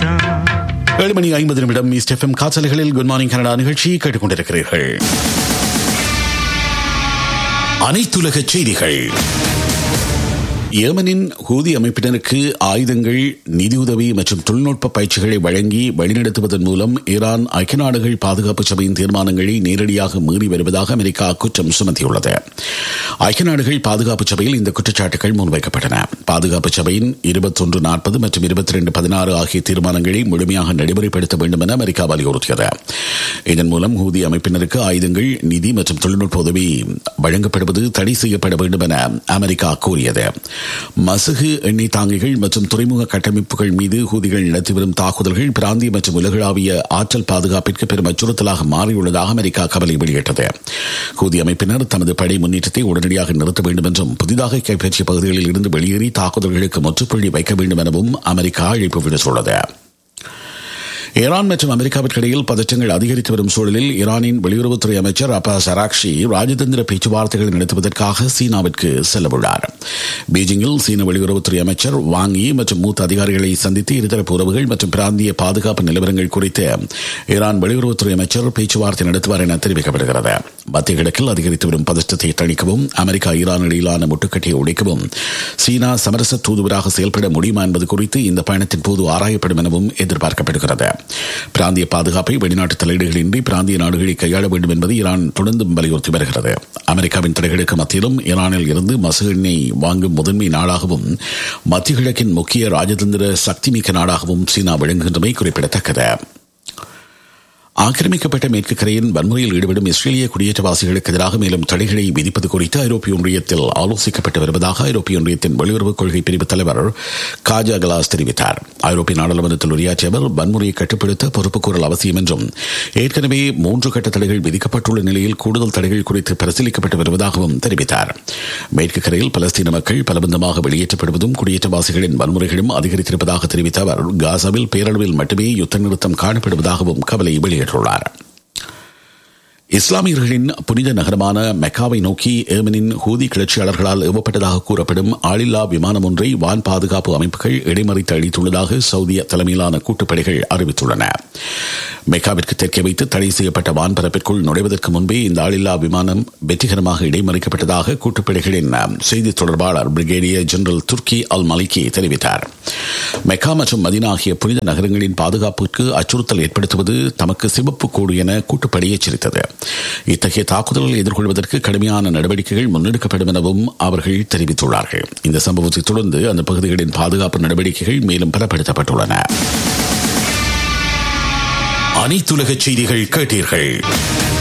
நேசம் ஏழு மணி ஐம்பது நிமிடம் ஈஸ்ட் எஃப்எம் காசலைகளில் குட் மார்னிங் கனடா நிகழ்ச்சி கேட்டுக்கொண்டிருக்கிறீர்கள் அனைத்துலக செய்திகள் ஏமனின் ஹூதி அமைப்பினருக்கு ஆயுதங்கள் நிதியுதவி மற்றும் தொழில்நுட்ப பயிற்சிகளை வழங்கி வழிநடத்துவதன் மூலம் ஈரான் ஐக்கிய நாடுகள் பாதுகாப்பு சபையின் தீர்மானங்களை நேரடியாக மீறி வருவதாக அமெரிக்கா குற்றம் சுமத்தியுள்ளது ஐக்கிய நாடுகள் பாதுகாப்பு சபையில் இந்த குற்றச்சாட்டுகள் முன்வைக்கப்பட்டன பாதுகாப்பு சபையின் இருபத்தொன்று நாற்பது மற்றும் இருபத்தி ரெண்டு பதினாறு ஆகிய தீர்மானங்களை முழுமையாக நடைமுறைப்படுத்த வேண்டும் என அமெரிக்கா வலியுறுத்தியது இதன் மூலம் ஹூதி அமைப்பினருக்கு ஆயுதங்கள் நிதி மற்றும் தொழில்நுட்ப உதவி வழங்கப்படுவது தடை செய்யப்பட வேண்டும் என அமெரிக்கா கூறியது மசகு எண்ணெய் தாங்கிகள் மற்றும் துறைமுக கட்டமைப்புகள் மீது ஹூதிகள் நடத்தி வரும் தாக்குதல்கள் பிராந்திய மற்றும் உலகளாவிய ஆற்றல் பாதுகாப்பிற்கு பெரும் அச்சுறுத்தலாக மாறியுள்ளதாக அமெரிக்கா கவலை வெளியிட்டது ஹூதி அமைப்பினர் தமது படை முன்னேற்றத்தை உடனடியாக நிறுத்த வேண்டும் என்றும் புதிதாக கைப்பற்றிய பகுதிகளில் இருந்து வெளியேறி தாக்குதல்களுக்கு முற்றுப்புள்ளி வைக்க வேண்டும் எனவும் அமெரிக்கா அழைப்பு விடுத்துள்ளது ஈரான் மற்றும் அமெரிக்காவிற்கு இடையில் பதற்றங்கள் அதிகரித்து வரும் சூழலில் ஈரானின் வெளியுறவுத்துறை அமைச்சர் அப்பாஸ் அராக்ஷி ராஜதந்திர பேச்சுவார்த்தைகளை நடத்துவதற்காக சீனாவிற்கு செல்லவுள்ளார் பீஜிங்கில் சீன வெளியுறவுத்துறை அமைச்சர் வாங்கி மற்றும் மூத்த அதிகாரிகளை சந்தித்து இருதரப்பு உறவுகள் மற்றும் பிராந்திய பாதுகாப்பு நிலவரங்கள் குறித்து ஈரான் வெளியுறவுத்துறை அமைச்சர் பேச்சுவார்த்தை நடத்துவார் என தெரிவிக்கப்படுகிறது மத்திய கிழக்கில் அதிகரித்து வரும் பதற்றத்தை தணிக்கவும் அமெரிக்கா ஈரான் இடையிலான முட்டுக்கட்டையை உடைக்கவும் சீனா சமரச தூதுவராக செயல்பட முடியுமா என்பது குறித்து இந்த பயணத்தின் போது ஆராயப்படும் எனவும் எதிர்பார்க்கப்படுகிறது பிராந்திய பாதுகாப்பை வெளிநாட்டு தலையீடுகளின்றி பிராந்திய நாடுகளை கையாள வேண்டும் என்பது ஈரான் தொடர்ந்து வலியுறுத்தி வருகிறது அமெரிக்காவின் தடைகளுக்கு மத்தியிலும் ஈரானில் இருந்து மசு எண்ணெய் வாங்கும் முதன்மை நாடாகவும் மத்திய கிழக்கின் முக்கிய ராஜதந்திர சக்திமிக்க நாடாகவும் சீனா விளங்குகின்றமை குறிப்பிடத்தக்கது ஆக்கிரமிக்கப்பட்ட மேற்கு கரையின் வன்முறையில் ஈடுபடும் இஸ்ரேலிய குடியேற்றவாசிகளுக்கு எதிராக மேலும் தடைகளை விதிப்பது குறித்து ஐரோப்பிய ஒன்றியத்தில் ஆலோசிக்கப்பட்டு வருவதாக ஐரோப்பிய ஒன்றியத்தின் வெளியுறவுக் கொள்கை பிரிவு தலைவர் காஜா கலாஸ் தெரிவித்தார் ஐரோப்பிய நாடாளுமன்றத்தில் உரையாற்றிய அவர் வன்முறையை கட்டுப்படுத்த பொறுப்புக்கூறல் அவசியம் என்றும் ஏற்கனவே மூன்று கட்ட தடைகள் விதிக்கப்பட்டுள்ள நிலையில் கூடுதல் தடைகள் குறித்து பரிசீலிக்கப்பட்டு வருவதாகவும் தெரிவித்தார் மேற்கு கரையில் பலஸ்தீன மக்கள் பலபந்தமாக வெளியேற்றப்படுவதும் குடியேற்றவாசிகளின் வன்முறைகளும் அதிகரித்திருப்பதாக தெரிவித்த அவர் காசாவில் பேரளவில் மட்டுமே யுத்த நிறுத்தம் காணப்படுவதாகவும் கவலை வெளியிட்டார் வெளியிட்டுள்ளார் இஸ்லாமியர்களின் புனித நகரமான மெக்காவை நோக்கி ஏமனின் ஹூதி கிளர்ச்சியாளர்களால் ஏவப்பட்டதாக கூறப்படும் ஆளில்லா விமானம் ஒன்றை வான் பாதுகாப்பு அமைப்புகள் இடைமறித்து அளித்துள்ளதாக சவுதிய தலைமையிலான கூட்டுப்படைகள் அறிவித்துள்ளன மெக்காவிற்கு தெற்கே வைத்து தடை செய்யப்பட்ட வான்பரப்பிற்குள் நுழைவதற்கு முன்பே இந்த ஆளில்லா விமானம் வெற்றிகரமாக இடைமறிக்கப்பட்டதாக கூட்டுப்படைகளின் செய்தி தொடர்பாளர் brigadier general Turki al Maliki தெரிவித்தார் மெக்கா மற்றும் மதினா ஆகிய புனித நகரங்களின் பாதுகாப்புக்கு அச்சுறுத்தல் ஏற்படுத்துவது தமக்கு சிவப்பு கோடு என கூட்டுப்படை எச்சரித்தது இத்தகைய தாக்குதல்களை எதிர்கொள்வதற்கு கடுமையான நடவடிக்கைகள் முன்னெடுக்கப்படும் எனவும் அவர்கள் தெரிவித்துள்ளார்கள் இந்த சம்பவத்தை தொடர்ந்து அந்த பகுதிகளின் பாதுகாப்பு நடவடிக்கைகள் மேலும் பலப்படுத்தப்பட்டுள்ளன அனைத்துலக செய்திகள் கேட்டீர்கள்